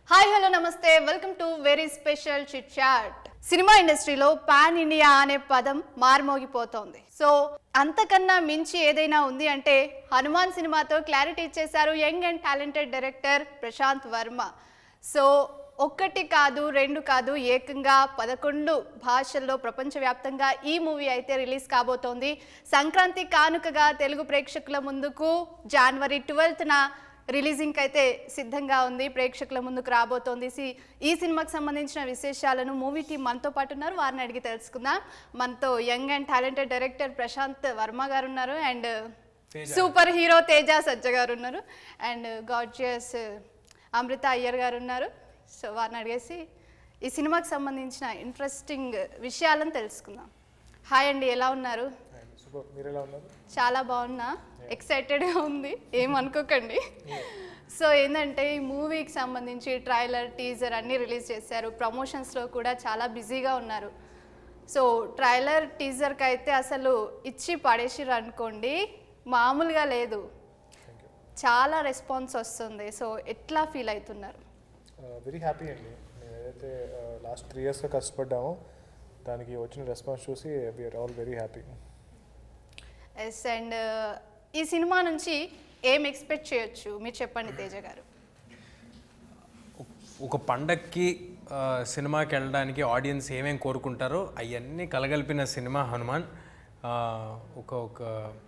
Hi hello నమస్తే welcome to very special chit chat సినిమా ఇండస్ట్రీలో పాన్ ఇండియా అనే పదం మారుమోగిపోతోంది సో అంతకన్నా మించి ఏదైనా ఉంది అంటే హనుమాన్ సినిమాతో క్లారిటీ ఇచ్చేశారు young and talented director Prashanth Varma so ఒక్కటి కాదు రెండు కాదు ఏకంగా పదకొండు భాషల్లో ప్రపంచవ్యాప్తంగా ఈ మూవీ అయితే రిలీజ్ కాబోతోంది సంక్రాంతి కానుకగా తెలుగు ప్రేక్షకుల ముందుకు జనవరి ట్వెల్త్న రిలీజింగ్ అయితే సిద్ధంగా ఉంది ప్రేక్షకుల ముందుకు రాబోతోంది సి- ఈ సినిమాకి సంబంధించిన విశేషాలను మూవీ టీం మనతో పాటు ఉన్నారు వారిని అడిగి తెలుసుకుందాం మనతో young and talented director Prashanth Varma garu ఉన్నారు అండ్ సూపర్ హీరో తేజ సజ్జ గారు ఉన్నారు అండ్ గాడ్జియస్ అమృత అయ్యర్ గారు ఉన్నారు సో వారిని అడిగేసి ఈ సినిమాకి సంబంధించిన ఇంట్రెస్టింగ్ విషయాలను తెలుసుకుందాం హాయ్ అండి ఎలా ఉన్నారు సూపర్ మీరు ఎలా ఉన్నారు చాలా బాగున్నా ఎక్సైటెడ్గా ఉంది ఏమనుకోకండి సో ఏంటంటే ఈ మూవీకి సంబంధించి ట్రైలర్ టీజర్ అన్నీ రిలీజ్ చేశారు ప్రమోషన్స్లో కూడా చాలా బిజీగా ఉన్నారు సో ట్రైలర్ టీజర్కి అయితే అసలు ఇచ్చి పడేసిర్రు అనుకోండి మామూలుగా లేదు చాలా రెస్పాన్స్ వస్తుంది సో ఎట్లా ఫీల్ అవుతున్నారు వెరీ హ్యాపీ అండి మేము ఏదైతే లాస్ట్ త్రీ ఇయర్స్గా కష్టపడ్డామో దానికి వచ్చిన రెస్పాన్స్ చూసి we're all very happy yes and ఈ సినిమా నుంచి ఏం ఎక్స్పెక్ట్ చేయొచ్చు మీరు చెప్పండి తేజ గారు ఒక పండక్కి ఆ, సినిమాకి వెళ్ళడానికి ఆడియన్స్ ఏమేం కోరుకుంటారో అవన్నీ కలగలిపిన సినిమా హనుమాన్ ఆ, ఒక ఒక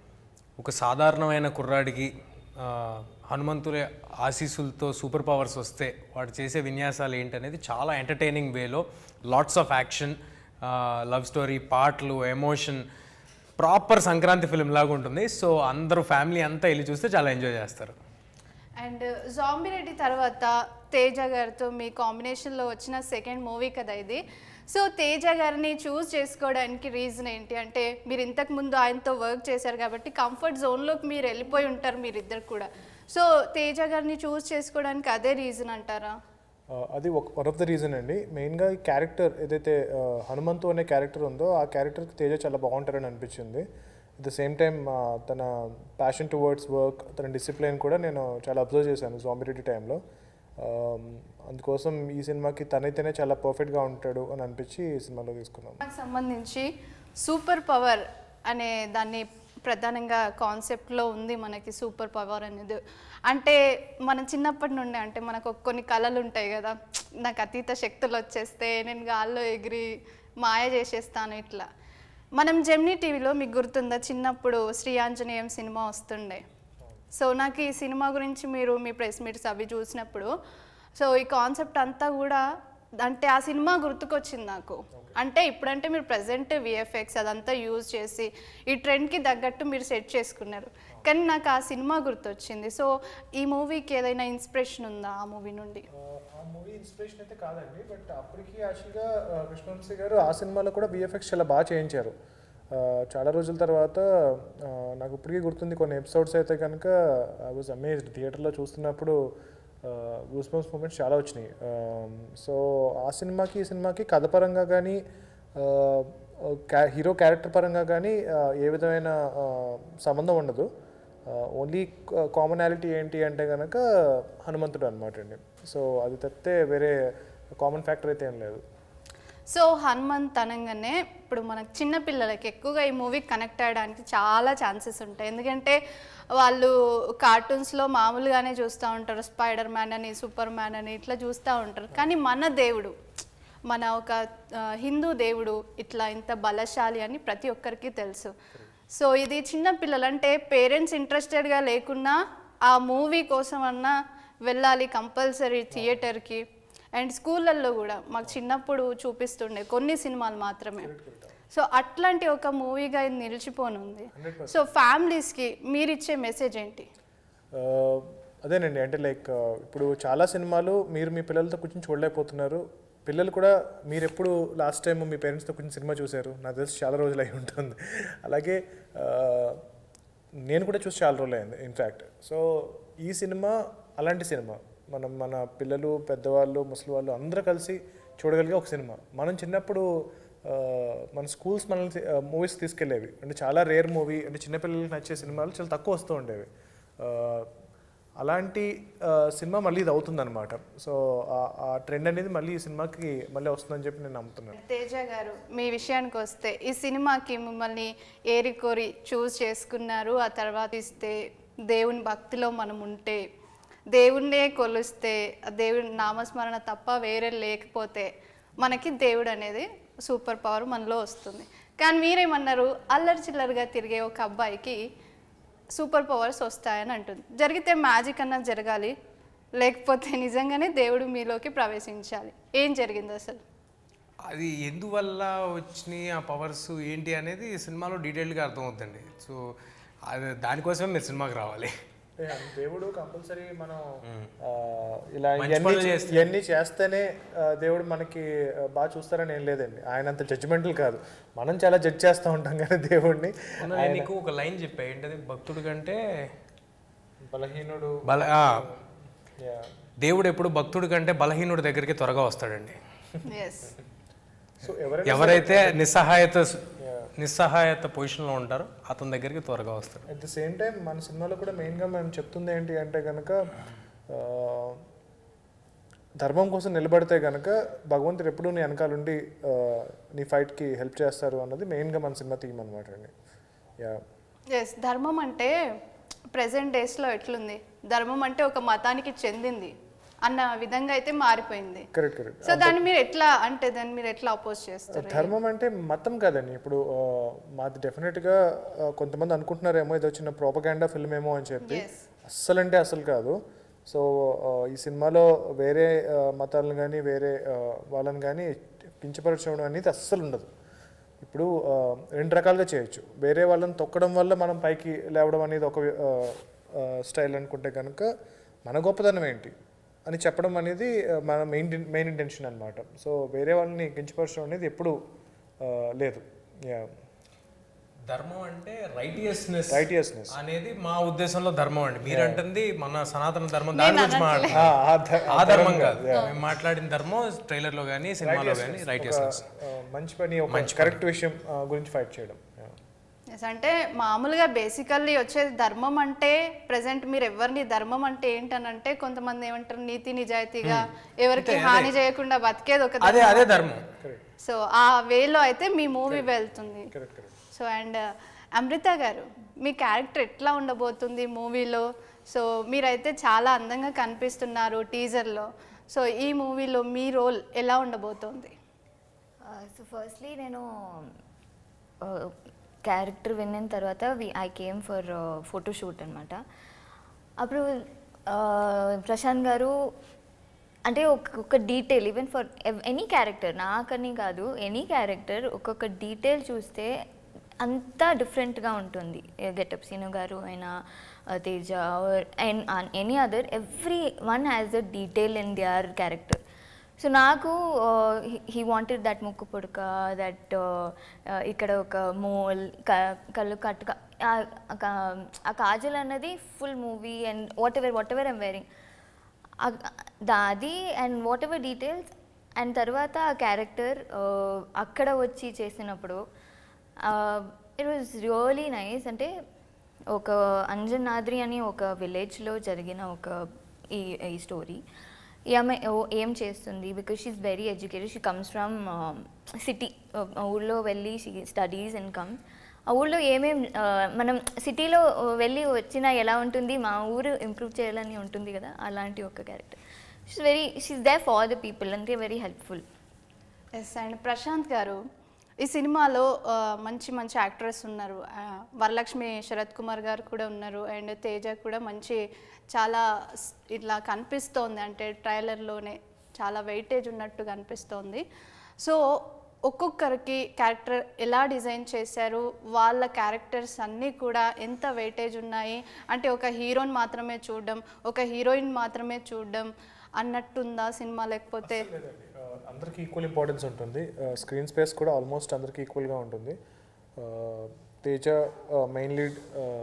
ఒక సాధారణమైన కుర్రాడికి ఆ, హనుమంతుల ఆశీస్సులతో సూపర్ పవర్స్ వస్తే వాడు చేసే విన్యాసాలు ఏంటనేది చాలా ఎంటర్టైనింగ్ వేలో lots of action love story పాటలు ఎమోషన్ ప్రాపర్ సంక్రాంతి ఫిల్మ్ లాగా ఉంటుంది సో అందరూ ఫ్యామిలీ అంతా వెళ్ళి చూస్తే చాలా ఎంజాయ్ చేస్తారు అండ్ జాంబీ రెడ్డి తర్వాత తేజ గారితో మీ కాంబినేషన్లో వచ్చిన సెకండ్ మూవీ కదా ఇది సో తేజ గారిని చూస్ చేసుకోవడానికి రీజన్ ఏంటి అంటే మీరు ఇంతకు ముందు ఆయనతో వర్క్ చేశారు కాబట్టి కంఫర్ట్ జోన్లోకి మీరు వెళ్ళిపోయి ఉంటారు మీరిద్దరు కూడా సో తేజ గారిని చూస్ చేసుకోవడానికి అదే రీజన్ అంటారా అది ఒక వన్ ఆఫ్ ద రీజన్ అండి మెయిన్గా ఈ క్యారెక్టర్ ఏదైతే ఆ, హనుమంతు అనే క్యారెక్టర్ ఉందో ఆ క్యారెక్టర్కి తేజ చాలా బాగుంటారని అనిపించింది అట్ ద సేమ్ టైం తన ప్యాషన్ టువర్డ్స్ వర్క్ తన డిసిప్లిన్ కూడా నేను చాలా అబ్జర్వ్ చేశాను జాంబిరెడ్డి టైంలో అందుకోసం ఈ సినిమాకి తనైతేనే చాలా పర్ఫెక్ట్గా ఉంటాడు అని అనిపించి ఈ సినిమాలో తీసుకున్నాం నాకు సంబంధించి సూపర్ పవర్ అనే దాన్ని ప్రధానంగా కాన్సెప్ట్లో ఉంది మనకి సూపర్ పవర్ అనేది అంటే మనం చిన్నప్పటి నుండి అంటే మనకు ఒక కొన్ని కళలు ఉంటాయి కదా నాకు అతీత శక్తులు వచ్చేస్తే నేను గాల్లో ఎగిరి మాయ చేసేస్తాను ఇట్లా మనం జెమ్నీ టీవీలో మీకు గుర్తుందా చిన్నప్పుడు శ్రీ ఆంజనేయం సినిమా వస్తుండే సో నాకు ఈ సినిమా గురించి మీరు మీ ప్రెస్ మీట్స్ అవి చూసినప్పుడు సో ఈ కాన్సెప్ట్ అంతా కూడా అంటే ఆ సినిమా గుర్తుకొచ్చింది నాకు అంటే ఇప్పుడంటే మీరు ప్రజెంట్ విఎఫ్ఎక్స్ అదంతా యూజ్ చేసి ఈ ట్రెండ్కి తగ్గట్టు మీరు సెట్ చేసుకున్నారు కానీ నాకు ఆ సినిమా గుర్తొచ్చింది సో ఈ మూవీకి ఏదైనా ఇన్స్పిరేషన్ ఉందా ఆ మూవీ నుండి ఆ మూవీ ఇన్స్పిరేషన్ అయితే కాదండి బట్ అప్పటికి యాక్చువల్గా కృష్ణవంశీ గారు ఆ సినిమాలో కూడా విఎఫ్ఎక్స్ చాలా బాగా చేయించారు ఆ, చాలా రోజుల తర్వాత ఆ, నాకు ఇప్పటికీ గుర్తుంది కొన్ని ఎపిసోడ్స్ అయితే కనుక ఐ వాజ్ అమేజ్డ్ థియేటర్లో చూస్తున్నప్పుడు గూస్ బంప్స్ మూమెంట్స్ చాలా వచ్చినాయి సో ఆ సినిమాకి ఈ సినిమాకి కథ పరంగా కానీ హీరో క్యారెక్టర్ పరంగా కానీ ఏ విధమైన ఆ, సంబంధం ఉండదు ఓన్లీ కామనాలిటీ ఏంటి అంటే కనుక హనుమంతుడు అనమాట అండి సో అది తప్పితే వేరే కామన్ ఫ్యాక్టర్ అయితే ఏం లేదు సో హనుమంత్ అనగానే ఇప్పుడు మనకు చిన్న పిల్లలకి ఎక్కువగా ఈ మూవీ కనెక్ట్ అయ్యడానికి చాలా ఛాన్సెస్ ఉంటాయి ఎందుకంటే వాళ్ళు కార్టూన్స్లో మామూలుగానే చూస్తూ ఉంటారు స్పైడర్ మ్యాన్ అని సూపర్ మ్యాన్ అని ఇట్లా చూస్తూ ఉంటారు కానీ మన దేవుడు మన ఒక ఆ, హిందూ దేవుడు ఇట్లా ఇంత బలశాలి అని ప్రతి ఒక్కరికి తెలుసు సో ఇది చిన్న పిల్లలు అంటే పేరెంట్స్ ఇంట్రెస్టెడ్గా లేకున్నా ఆ మూవీ కోసం అన్నా వెళ్ళాలి కంపల్సరీ థియేటర్కి అండ్ స్కూళ్ళల్లో కూడా మాకు చిన్నప్పుడు చూపిస్తుండే కొన్ని సినిమాలు మాత్రమే సో అట్లాంటి ఒక మూవీగా ఇది నిలిచిపోనుంది సో ఫ్యామిలీస్కి మీరు ఇచ్చే మెసేజ్ ఏంటి ఆ, అదేనండి అంటే లైక్ ఇప్పుడు చాలా సినిమాలు మీరు మీ పిల్లలతో కూర్చొని చూడలేకపోతున్నారు పిల్లలు కూడా మీరు ఎప్పుడు లాస్ట్ టైం మీ పేరెంట్స్తో కూర్చొని సినిమా చూశారు నాకు తెలిసి చాలా రోజులు అయి ఉంటుంది అలాగే ఆ, నేను కూడా చూసి చాలా రోజులు అయింది ఇన్ఫ్యాక్ట్ సో ఈ సినిమా అలాంటి సినిమా మనం మన పిల్లలు పెద్దవాళ్ళు ముసలి వాళ్ళు అందరూ కలిసి చూడగలిగే ఒక సినిమా మనం చిన్నప్పుడు ఆ, మన స్కూల్స్ మనల్ని మూవీస్ తీసుకెళ్ళేవి అంటే చాలా రేర్ మూవీ అంటే చిన్నపిల్లలకి నచ్చే సినిమాలు చాలా తక్కువ వస్తూ ఉండేవి ఆ, అలాంటి ఆ, సినిమా మళ్ళీ ఇది అవుతుందన్నమాట సో ఆ- ఆ ట్రెండ్ అనేది మళ్ళీ ఈ సినిమాకి మళ్ళీ వస్తుందని చెప్పి నేను నమ్ముతున్నాను తేజ గారు మీ విషయానికి వస్తే ఈ సినిమాకి మిమ్మల్ని ఏరి కోరి చూస్ చేసుకున్నారు ఆ తర్వాత ఇస్తే దేవుని భక్తిలో మనం ఉంటే దేవుణ్ణే కొలుస్తే ఆ దేవుని నామస్మరణ తప్ప వేరే లేకపోతే మనకి దేవుడు అనేది సూపర్ పవర్ మనలో వస్తుంది కానీ మీరేమన్నారు అల్లరి చిల్లరగా తిరిగే ఒక అబ్బాయికి సూపర్ పవర్స్ వస్తాయని అంటుంది జరిగితే మ్యాజిక్ అన్నా జరగాలి లేకపోతే నిజంగానే దేవుడు మీలోకి ప్రవేశించాలి ఏం జరిగింది అసలు అది ఎందువల్ల వచ్చినాయి ఆ పవర్స్ ఏంటి అనేది ఈ సినిమాలో డీటెయిల్గా అర్థమవుతుందండి సో అది దానికోసమే మీరు సినిమాకి రావాలి ఏ, దేవుడు కంపల్సరీ మనం ఆ, ఇలా మంచి ఇవన్నీ పనులు చే- చేస్తే. ఇవన్నీ చేస్తేనే ఆ, దేవుడు మనకి ఆ, బాగా చూస్తారని ఏం లేదండి ఆయన అంత జడ్జిమెంటల్ కాదు మనం చాలా జడ్జ్ చేస్తూ ఉంటాం కానీ దేవుడిని మొన్న నేను నీకు ఒక లైన్ చెప్పా ఏంటది భక్తుడు కంటే బలహీనుడు బల ఆ, యా. దేవుడు ఎప్పుడు భక్తుడి కంటే బలహీనుడి దగ్గరికి త్వరగా వస్తాడండి ఎస్ సో ఎవరైనా ఎవరైతే నిస్సహాయత నిస్సహాయత పొజిషన్లో ఉంటారో అతని దగ్గరికి త్వరగా వస్తాడు అట్ ద సేమ్ టైం మన సినిమాలో కూడా మెయిన్గా మనం చెప్తుంది ఏంటి అంటే కనుక ఆ, ధర్మం కోసం నిలబడితే కనుక భగవంతుడు ఎప్పుడూ నీ వెనకాలండి ఆ, నీ ఫైట్కి హెల్ప్ చేస్తారు అన్నది మెయిన్గా మన సినిమా థీమ్ అనమాట అండి యా ఎస్ ధర్మం అంటే ప్రజెంట్ డేస్లో ఎట్లుంది ధర్మం అంటే ఒక మతానికి చెందింది అన్న విధంగా అయితే మారిపోయింది కరెక్ట్ కరెక్ట్ సో దాన్ని మీరు ఎట్లా అంటే దాన్ని మీరు ఎట్లా అపోజ్ చేస్తారు ధర్మం అంటే మతం కాదండి ఇప్పుడు ఆ, మాది డెఫినెట్గా ఆ, కొంతమంది అనుకుంటున్నారేమో ఏదో చిన్న ప్రోపగాండా ఫిల్మ్ ఏమో అని చెప్పి Yes. అస్సలు అంటే అసలు కాదు సో ఆ, ఈ సినిమాలో వేరే ఆ, మతాలను కానీ వేరే ఆ, వాళ్ళని కానీ కించపరచడం అనేది అస్సలు ఉండదు ఇప్పుడు ఆ, రెండు రకాలుగా చేయొచ్చు వేరే వాళ్ళని తొక్కడం వల్ల మనం పైకి లేవడం అనేది ఒక స్టైల్ అనుకుంటే కనుక మన గొప్పతనం ఏంటి అని చెప్పడం అనేది ఆ, మన మెయిన్ మెయిన్ ఇంటెన్షన్ అనమాట సో వేరే వాళ్ళని కించపరచడం అనేది ఎప్పుడు లేదు యా ధర్మం అంటే రైటియస్నెస్ రైటియస్నెస్ అనేది మా ఉద్దేశంలో ధర్మం అండి మీరు అంటుంది మన సనాతన ధర్మం దాని గురించి మాట్లాడాలి ఆ ధర్మం కాదు మేము మాట్లాడిన ధర్మం ట్రైలర్ లో కానీ సినిమాలో కానీ రైటియస్నెస్ మంచి పని ఒక కరెక్ట్ విషయం ఆ, గురించి ఫైట్ చేయడం Yeah. Yes, అంటే మామూలుగా బేసికల్లీ వచ్చేది ధర్మం అంటే ప్రజెంట్ మీరు ఎవరిని ధర్మం అంటే ఏంటనంటే కొంతమంది ఏమంటారు నీతి నిజాయితీగా ఎవరికి హాని చేయకుండా బతికేది ఒక అదే అదే ధర్మం సో ఆ వేలో అయితే మీ మూవీ వెళ్తుంది correct correct so and Amrutha గారు మీ క్యారెక్టర్ ఎట్లా ఉండబోతుంది మూవీలో సో మీరైతే చాలా అందంగా కనిపిస్తున్నారు టీజర్లో సో ఈ మూవీలో మీ రోల్ ఎలా ఉండబోతోంది సో ఫస్ట్లీ నేను క్యారెక్టర్ విన్న తర్వాత ఐ కేమ్ ఫర్ ఫోటోషూట్ అనమాట అప్పుడు uh, ప్రశాంత్ గారు అంటే ఒక్కొక్క detail even for any character నాకని కాదు ఎనీ క్యారెక్టర్ ఒక్కొక్క డీటెయిల్ చూస్తే అంతా డిఫరెంట్గా ఉంటుంది గెటప్ సీను గారు అయినా uh, Teja and any other everyone has a detail in their character so నాకు హీ వాంటెడ్ దట్ ముక్కు పుడక దట్ ఇక్కడ ఒక మోల్ కళ్ళు కట్టుక ఆ- ఆ కా- ఆ కాజల్ అన్నది full movie and whatever whatever I'm wearing అది and whatever details and తర్వాత ఆ క్యారెక్టర్ అక్కడ వచ్చి చేసినప్పుడు ఇట్ వాజ్ రియలీ నైస్ అంటే ఒక అంజనాద్రి అని ఒక విలేజ్లో జరిగిన ఒక ఈ ఈ స్టోరీ ఈ అమ్మాయి ఓ- ఏం చేస్తుంది because she's very educated she comes from city ఊళ్ళో వెళ్ళి షీ స్టడీస్ అండ్ కమ్ ఆ ఊళ్ళో ఏమేం ఆ, మనం సిటీలో వెళ్ళి వచ్చినా ఎలా ఉంటుంది మా ఊరు ఇంప్రూవ్ చేయాలని ఉంటుంది కదా అలాంటి ఒక character she's very she's there for the people అంటే very helpful yes and Prashanth గారు ఈ సినిమాలో ఆ, మంచి మంచి యాక్ట్రెస్ ఉన్నారు ఆ, వరలక్ష్మి శరత్ కుమార్ గారు కూడా ఉన్నారు అండ్ తేజ కూడా మంచి చాలా స్- ఇట్లా కనిపిస్తోంది అంటే ట్రైలర్లోనే చాలా వెయిటేజ్ ఉన్నట్టు కనిపిస్తోంది సో ఒక్కొక్కరికి క్యారెక్టర్ ఎలా డిజైన్ చేశారు వాళ్ళ క్యారెక్టర్స్ అన్నీ కూడా ఎంత వెయిటేజ్ ఉన్నాయి అంటే ఒక హీరోని మాత్రమే చూడడం ఒక హీరోయిన్ మాత్రమే చూడడం అన్నట్టుందా సినిమా లేకపోతే లేదండి ఆ, అందరికీ ఈక్వల్ ఇంపార్టెన్స్ ఉంటుంది స్క్రీన్ స్పేస్ కూడా ఆల్మోస్ట్ అందరికీ ఈక్వల్గా ఉంటుంది ఆ, తేజ మెయిన్ లీడ్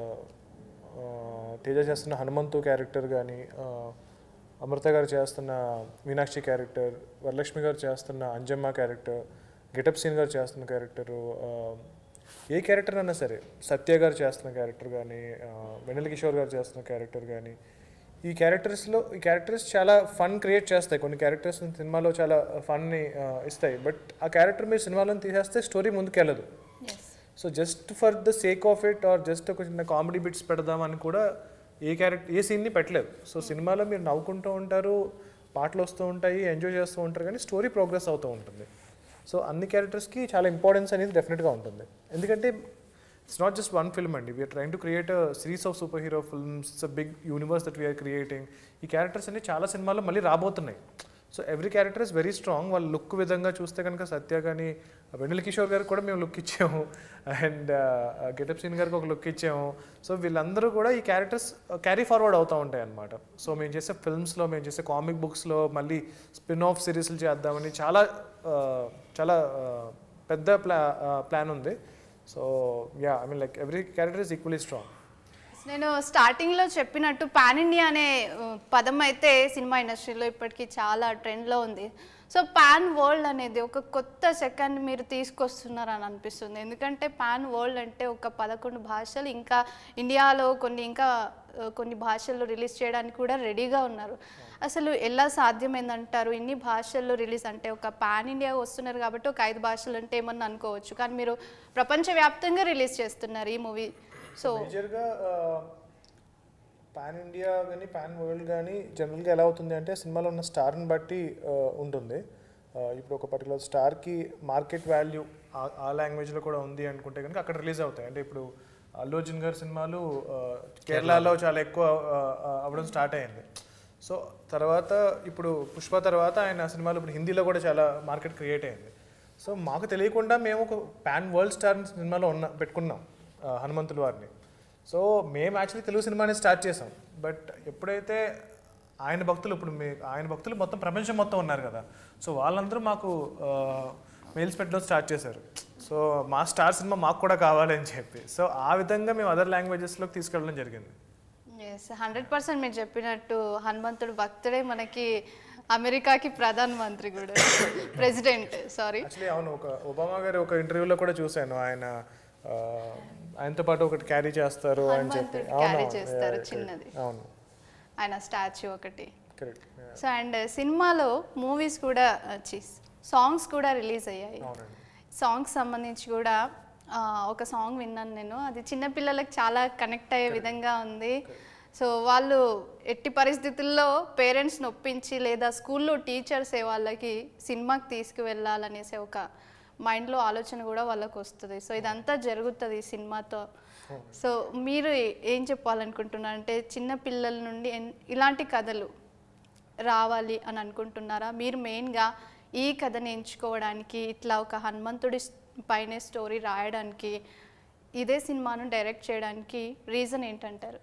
తేజ చేస్తున్న హనుమంతు క్యారెక్టర్ కానీ అమృత గారు చేస్తున్న మీనాక్షి క్యారెక్టర్ వరలక్ష్మి గారు చేస్తున్న అంజమ్మ క్యారెక్టర్ గెటప్ సీన్ గారు చేస్తున్న క్యారెక్టరు ఏ క్యారెక్టర్ అయినా సరే సత్య గారు చేస్తున్న క్యారెక్టర్ కానీ వెన్నెల కిషోర్ గారు చేస్తున్న క్యారెక్టర్ కానీ ఈ క్యారెక్టర్స్లో ఈ క్యారెక్టర్స్ చాలా ఫన్ క్రియేట్ చేస్తాయి కొన్ని క్యారెక్టర్స్ సినిమాలో చాలా ఫన్ని ఇస్తాయి బట్ ఆ క్యారెక్టర్ మీరు సినిమాలో తీసేస్తే స్టోరీ ముందుకెళ్ళదు yes so just for the sake of it or just ఒక చిన్న కామెడీ బిట్స్ పెడదామని కూడా ఏ క్యారెక్టర్ ఏ సీన్ని పెట్టలేదు సో సినిమాలో మీరు నవ్వుకుంటూ ఉంటారు పాటలు వస్తూ ఉంటాయి ఎంజాయ్ చేస్తూ ఉంటారు కానీ స్టోరీ ప్రోగ్రెస్ అవుతూ ఉంటుంది సో అన్ని క్యారెక్టర్స్కి చాలా ఇంపార్టెన్స్ అనేది డెఫినెట్గా ఉంటుంది ఎందుకంటే it's not just one film అండి we're trying to create a series of superhero films it's a big universe that we're creating ఈ క్యారెక్టర్స్ అన్ని చాలా సినిమాల్లో మళ్ళీ రాబోతున్నాయి so every character is very strong వాళ్ళ లుక్ విధంగా చూస్తే కనుక సత్య కానీ వెన్నెల కిషోర్ గారికి కూడా మేము లుక్ ఇచ్చాము అండ్ గెటప్ సీన్ గారికి ఒక లుక్ ఇచ్చాము సో వీళ్ళందరూ కూడా ఈ క్యారెక్టర్స్ క్యారీ ఫార్వర్డ్ అవుతూ ఉంటాయి అనమాట సో మేము చేసే ఫిల్మ్స్లో మేము చేసే కామిక్ బుక్స్లో మళ్ళీ స్పిన్ ఆఫ్ సిరీస్లు చేద్దామని చాలా uh, చాలా uh, పెద్ద ప్లా ప్లాన్ ఉంది so yeah I mean like every character is equally strong నేను స్టార్టింగ్లో చెప్పినట్టు పాన్ ఇండియా అనే ఆ, పదం అయితే సినిమా ఇండస్ట్రీలో ఇప్పటికీ చాలా ట్రెండ్లో ఉంది సో పాన్ వరల్డ్ అనేది ఒక కొత్త సెకండ్ మీరు తీసుకొస్తున్నారు అని అనిపిస్తుంది ఎందుకంటే పాన్ వరల్డ్ అంటే ఒక పదకొండు భాషలు ఇంకా ఇండియాలో కొన్ని ఇంకా ఆ, కొన్ని భాషల్లో రిలీజ్ చేయడానికి కూడా రెడీగా ఉన్నారు అసలు ఎలా సాధ్యమైందంటారు ఇన్ని భాషల్లో రిలీజ్ అంటే ఒక పాన్ ఇండియా వస్తున్నారు కాబట్టి ఒక ఐదు భాషలు అంటే ఏమన్నా అనుకోవచ్చు కానీ మీరు ప్రపంచవ్యాప్తంగా రిలీజ్ చేస్తున్నారు ఈ మూవీ సో మేజర్గా పాన్ ఇండియా కానీ పాన్ వరల్డ్ కానీ జనరల్గా ఎలా అవుతుంది అంటే సినిమాలో ఉన్న స్టార్ని బట్టి ఆ, ఉంటుంది ఆ, ఇప్పుడు ఒక పర్టికులర్ స్టార్కి మార్కెట్ వాల్యూ ఆ లాంగ్వేజ్లో కూడా ఉంది అనుకుంటే కనుక అక్కడ రిలీజ్ అవుతాయి అంటే ఇప్పుడు అల్లు అర్జున్ గారి సినిమాలు ఆ, కేరళలో చాలా ఎక్కువ ఆ, ఆ, అవ్వడం స్టార్ట్ అయింది సో తర్వాత ఇప్పుడు పుష్ప తర్వాత ఆయన సినిమాలు ఇప్పుడు హిందీలో కూడా చాలా మార్కెట్ క్రియేట్ అయింది సో మాకు తెలియకుండా మేము ఒక పాన్ వరల్డ్ స్టార్ సినిమాలో ఉన్న పెట్టుకున్నాం ఆ, హనుమంతుల వారిని సో మేము యాక్చువల్లీ తెలుగు సినిమాని స్టార్ట్ చేసాం బట్ ఎప్పుడైతే ఆయన భక్తులు ఇప్పుడు మీ ఆయన భక్తులు మొత్తం ప్రపంచం మొత్తం ఉన్నారు కదా సో వాళ్ళందరూ మాకు మెయిల్స్ పెట్టడం స్టార్ట్ చేశారు సో మా స్టార్ సినిమా మాకు కూడా కావాలి అని చెప్పి సో ఆ విధంగా మేము అదర్ లాంగ్వేజెస్లోకి తీసుకెళ్ళడం జరిగింది ఎస్ హండ్రెడ్ పర్సెంట్ మీరు చెప్పినట్టు హనుమంతుడు భక్తుడే మనకి అమెరికాకి ప్రధాన మంత్రి కూడా ప్రెసిడెంట్ సారీ యాక్చువల్లీ అవును ఒక ఒబామా గారి ఒక ఇంటర్వ్యూలో కూడా చూశాను ఆయన ఆ, ఆయనతో పాటు ఒకటి క్యారీ చేస్తారు అని చెప్పి హనుమంతుడు అవును, carry అవును. చేస్తారు Yeah, correct. చిన్నది. అవును ఆయన స్టాచ్యూ ఒకటి కరెక్ట్ సో అండ్ సినిమాలో మూవీస్ కూడా సాంగ్స్ కూడా రిలీజ్ అయ్యాయి అవునండి సాంగ్స్ సంబంధించి కూడా ఆ, ఒక సాంగ్ విన్నాను నేను అది చిన్నపిల్లలకు చాలా కనెక్ట్ అయ్యే విధంగా ఉంది సో వాళ్ళు ఎట్టి పరిస్థితుల్లో పేరెంట్స్ని ఒప్పించి లేదా స్కూల్లో టీచర్సే వాళ్ళకి సినిమాకి తీసుకువెళ్ళాలనేసి ఒక మైండ్లో ఆలోచన కూడా వాళ్ళకు వస్తుంది సో ఇదంతా జరుగుతుంది ఈ సినిమాతో సో మీరు ఏం చెప్పాలనుకుంటున్నారు అంటే చిన్న పిల్లల నుండి ఎన్- ఇలాంటి కథలు రావాలి అని అనుకుంటున్నారా మీరు మెయిన్గా ఈ కథని ఎంచుకోవడానికి ఇట్లా ఒక హనుమంతుడి స్- పైనే స్టోరీ రాయడానికి ఇదే సినిమాను డైరెక్ట్ చేయడానికి రీజన్ ఏంటంటారు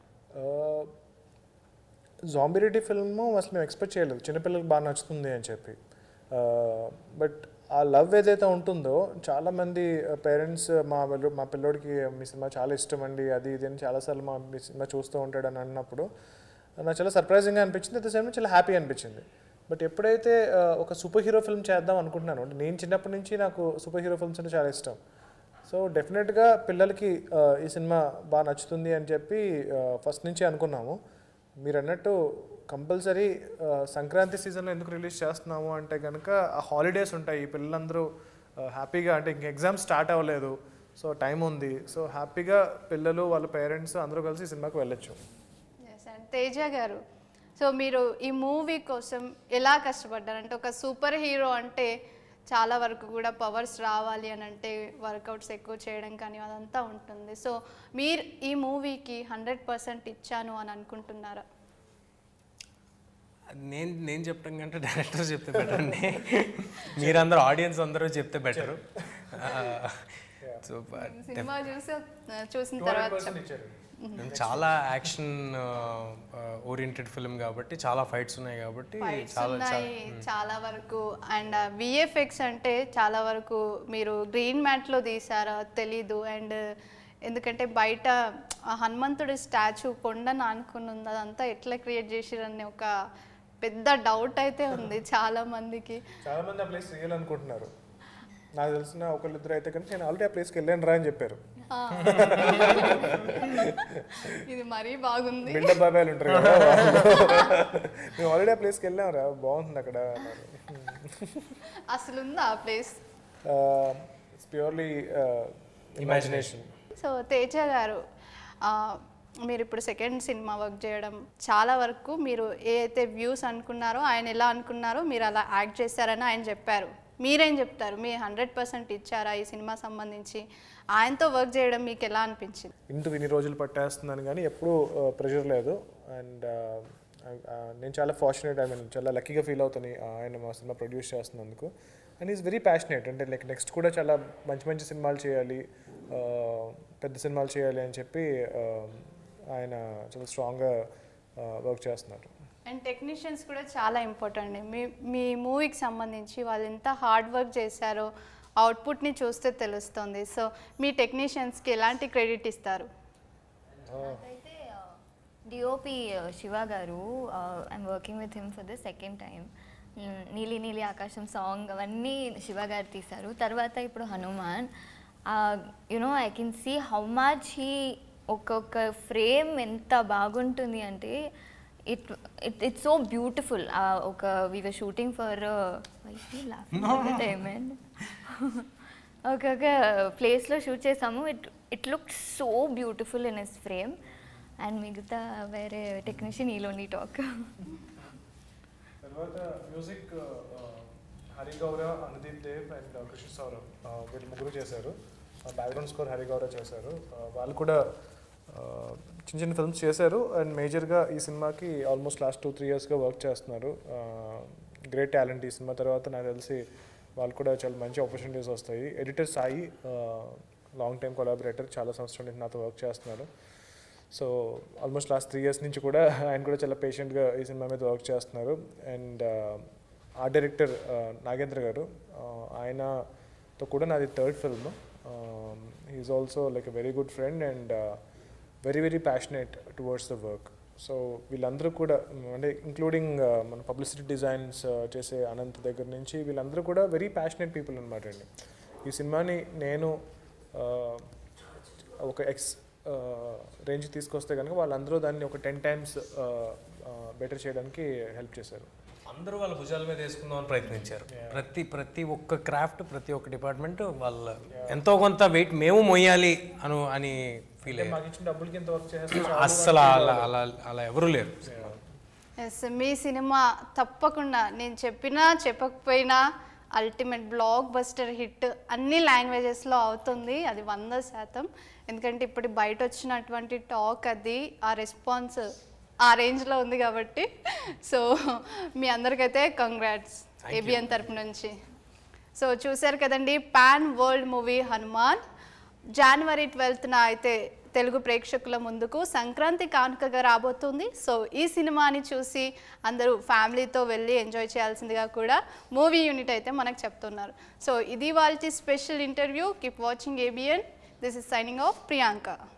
జాంబిరెడ్డి ఫిల్మ్ అసలు మేము ఎక్స్పెక్ట్ చేయలేదు చిన్నపిల్లలకు బాగా నచ్చుతుంది అని చెప్పి బట్ ఆ లవ్ ఏదైతే ఉంటుందో చాలామంది పేరెంట్స్ మా పిల్ల- మా పిల్లోడికి మీ సినిమా చాలా ఇష్టం అండి అది ఇది అని చాలాసార్లు మా మీ సినిమా చూస్తూ ఉంటాడు అని అన్నప్పుడు నాకు చాలా సర్ప్రైజింగ్గా అనిపించింది అట్ ద సేమ్ చాలా హ్యాపీ అనిపించింది బట్ ఎప్పుడైతే ఆ, ఒక సూపర్ హీరో ఫిల్మ్ చేద్దాం అనుకుంటున్నాను అంటే నేను చిన్నప్పటి నుంచి నాకు సూపర్ హీరో ఫిల్మ్స్ అంటే చాలా ఇష్టం సో డెఫినెట్గా పిల్లలకి ఆ, ఈ సినిమా బాగా నచ్చుతుంది అని చెప్పి ఫస్ట్ నుంచి అనుకున్నాము మీరు అన్నట్టు కంపల్సరీ సంక్రాంతి సీజన్లో ఎందుకు రిలీజ్ చేస్తున్నాము అంటే కనుక ఆ హాలిడేస్ ఉంటాయి ఈ పిల్లలందరూ హ్యాపీగా అంటే ఇంక ఎగ్జామ్ స్టార్ట్ అవ్వలేదు సో టైం ఉంది సో హ్యాపీగా పిల్లలు వాళ్ళ పేరెంట్స్ అందరూ కలిసి ఈ సినిమాకి వెళ్ళొచ్చు ఎస్ అండ్ తేజ గారు సో మీరు ఈ మూవీ కోసం ఎలా కష్టపడ్డారు అంటే ఒక సూపర్ హీరో అంటే చాలా వరకు కూడా పవర్స్ రావాలి అని అంటే వర్కౌట్స్ ఎక్కువ చేయడం కానీ అదంతా ఉంటుంది సో మీరు ఈ మూవీకి హండ్రెడ్ పర్సెంట్ ఇచ్చాను అని అనుకుంటున్నారా నేను నేను చెప్పడం కంటే డైరెక్టర్ చెప్తే బెటర్ అండి మీరందరూ ఆడియన్స్ అందరూ చెప్తే బెటర్ సో సినిమా చూసి చూసిన తర్వాత చెప్- ఇచ్చారు చాలా యాక్షన్ ఓరియంటెడ్ ఫిల్మ్ కాబట్టి చాలా ఫైట్స్ ఉన్నాయి కాబట్టి ఫైట్స్ చాలా ఉన్నాయి చాలా వరకు అండ్ విఎఫ్ఎక్స్ అంటే చాలా వరకు మీరు గ్రీన్ మ్యాట్లో తీసారా తెలీదు అండ్ ఎందుకంటే బయట ఆ హనుమంతుడి స్టాచ్యూ కొండను ఆనుకుని ఉంది అదంతా ఎట్లా క్రియేట్ చేసిరని ఒక పెద్ద డౌట్ అయితే ఉంది చాలా మందికి చాలా మంది ఆ ప్లేస్ రియల్ అనుకుంటున్నారు నాకు తెలిసిన ఒకళ్ళిద్దరు అయితే కనుక నేను ఆల్రెడీ ఆ ప్లేస్కి వెళ్ళాను రా అని చెప్పారు ఇది మరీ బాగుంది బిల్డప్ బాబాయ్లు ఉంటారు కదా మేము ఆల్రెడీ ఆ ప్లేస్కి వెళ్ళాం రా బాగుంటుంది అక్కడ అన్నారు అసలు ఉందా ఆ place it's purely imagination so Teja గారు ఆ, మీరు ఇప్పుడు సెకండ్ సినిమా వర్క్ చేయడం చాలా వరకు మీరు ఏ అయితే వ్యూస్ అనుకున్నారో ఆయన ఎలా అనుకున్నారో మీరు అలా యాక్ట్ చేశారని ఆయన చెప్పారు మీరేం చెప్తారు మీ హండ్రెడ్ పర్సెంట్ ఇచ్చారా ఈ సినిమా సంబంధించి ఆయనతో వర్క్ చేయడం మీకు ఎలా అనిపించింది ఇంటూ ఇన్ని రోజులు పట్టేస్తున్నాను కానీ ఎప్పుడూ ప్రెషర్ లేదు అండ్ నేను చాలా ఫార్చునేట్ ఐ మీన్ చాలా లక్కీగా ఫీల్ అవుతాను ఆ, ఆయన మా సినిమా ప్రొడ్యూస్ చేస్తున్నందుకు అండ్ ఈజ్ వెరీ ప్యాషనేట్ అంటే లైక్ నెక్స్ట్ కూడా చాలా మంచి మంచి సినిమాలు చేయాలి ఆ, పెద్ద సినిమాలు చేయాలి అని చెప్పి ఆ, ఆయన చాలా స్ట్రాంగ్గా వర్క్ చేస్తున్నారు అండ్ టెక్నీషియన్స్ కూడా చాలా ఇంపార్టెంట్ మీ మీ మూవీకి సంబంధించి వాళ్ళు ఎంత హార్డ్ వర్క్ చేశారో అవుట్పుట్ని చూస్తే తెలుస్తుంది సో మీ టెక్నీషియన్స్కి ఎలాంటి క్రెడిట్ ఇస్తారు అయితే డిఓపి శివ గారు I'm working with him for the second time Neeli Neeli ఆకాశం సాంగ్ అవన్నీ శివ గారు తీశారు తర్వాత ఇప్పుడు Hanuman you know I can see how much he ఒక్కొక్క ఫ్రేమ్ ఎంత బాగుంటుంది అంటే it it it's so beautiful ఒక వీ వర్ షూటింగ్ ఫర్ ఒక ఒక ప్లేస్లో షూట్ చేసాము it it look so beautiful in his frame and మిగతా వేరే టెక్నీషియన్ ఈలోని టాక్ తర్వాత మ్యూజిక్ హరి గౌర అనుదీప్ దేవ్ అండ్ కృష్ణ సౌరవ్ వీళ్ళు ముగ్గురు చేశారు బ్యాక్గ్రౌండ్ స్కోర్ హరి గౌర చేశారు Uh, వాళ్ళు కూడా uh, చిన్న చిన్న ఫిల్మ్స్ చేశారు అండ్ మేజర్గా ఈ సినిమాకి ఆల్మోస్ట్ లాస్ట్ టూ త్రీ ఇయర్స్గా వర్క్ చేస్తున్నారు గ్రేట్ టాలెంట్ ఈ సినిమా తర్వాత నాకు తెలిసి వాళ్ళు కూడా చాలా మంచి ఆపర్చునిటీస్ వస్తాయి editor Sai long time collaborator చాలా సంవత్సరాల నుంచి నాతో వర్క్ చేస్తున్నారు so almost last three years నుంచి కూడా ఆయన కూడా చాలా పేషెంట్గా ఈ సినిమా మీద వర్క్ చేస్తున్నారు అండ్ ఆర్ట్ డైరెక్టర్ నాగేంద్ర గారు uh, ఆయనతో కూడా నాది third film is also like a very good friend and very very passionate towards the work so వీళ్ళందరూ కూడా mm, అంటే ఇంక్లూడింగ్ మన పబ్లిసిటీ డిజైన్స్ చేసే అనంత్ దగ్గర నుంచి వీళ్ళందరూ కూడా వెరీ ప్యాషనేట్ పీపుల్ అనమాట అండి ఈ సినిమాని నేను uh, ఒక ఎక్స్ రేంజ్ తీసుకొస్తే కనుక వాళ్ళందరూ దాన్ని ఒక టెన్ టైమ్స్ బెటర్ చేయడానికి హెల్ప్ చేశారు అందరూ వాళ్ళ భుజాల మీద వేసుకుందామని ప్రయత్నించారు ప్రతి ప్రతి ఒక్క క్రాఫ్ట్ ప్రతి ఒక్క డిపార్ట్మెంట్ వాళ్ళ ఎంతో కొంత వెయిట్ మేము మొయ్యాలి అను అని ఫీల్ అయ్యారు మాకు ఇచ్చిన డబ్బులకి ఇంత వర్క్ చేస్తే అస్సలు అలా అలా అలా ఎవరు లేరు ఎస్ మీ సినిమా తప్పకుండా నేను చెప్పినా చెప్పకపోయినా అల్టిమేట్ బ్లాక్ బస్టర్ హిట్ అన్ని లాంగ్వేజెస్లో అవుతుంది అది వంద శాతం ఎందుకంటే ఇప్పుడు బయట వచ్చినటువంటి టాక్ అది ఆ రెస్పాన్స్ ఆ రేంజ్లో ఉంది కాబట్టి సో మీ అందరికైతే కంగ్రాట్స్ ఏబిఎన్ తరపు నుంచి సో చూశారు కదండి పాన్ వరల్డ్ మూవీ హనుమాన్ జనవరి ట్వెల్త్న అయితే తెలుగు ప్రేక్షకుల ముందుకు సంక్రాంతి కానుకగా రాబోతుంది సో ఈ సినిమాని చూసి అందరూ ఫ్యామిలీతో వెళ్ళి ఎంజాయ్ చేయాల్సిందిగా కూడా మూవీ యూనిట్ అయితే మనకు చెప్తున్నారు సో ఇది వాళ్ళ special interview keep watching ABN this is signing off Priyanka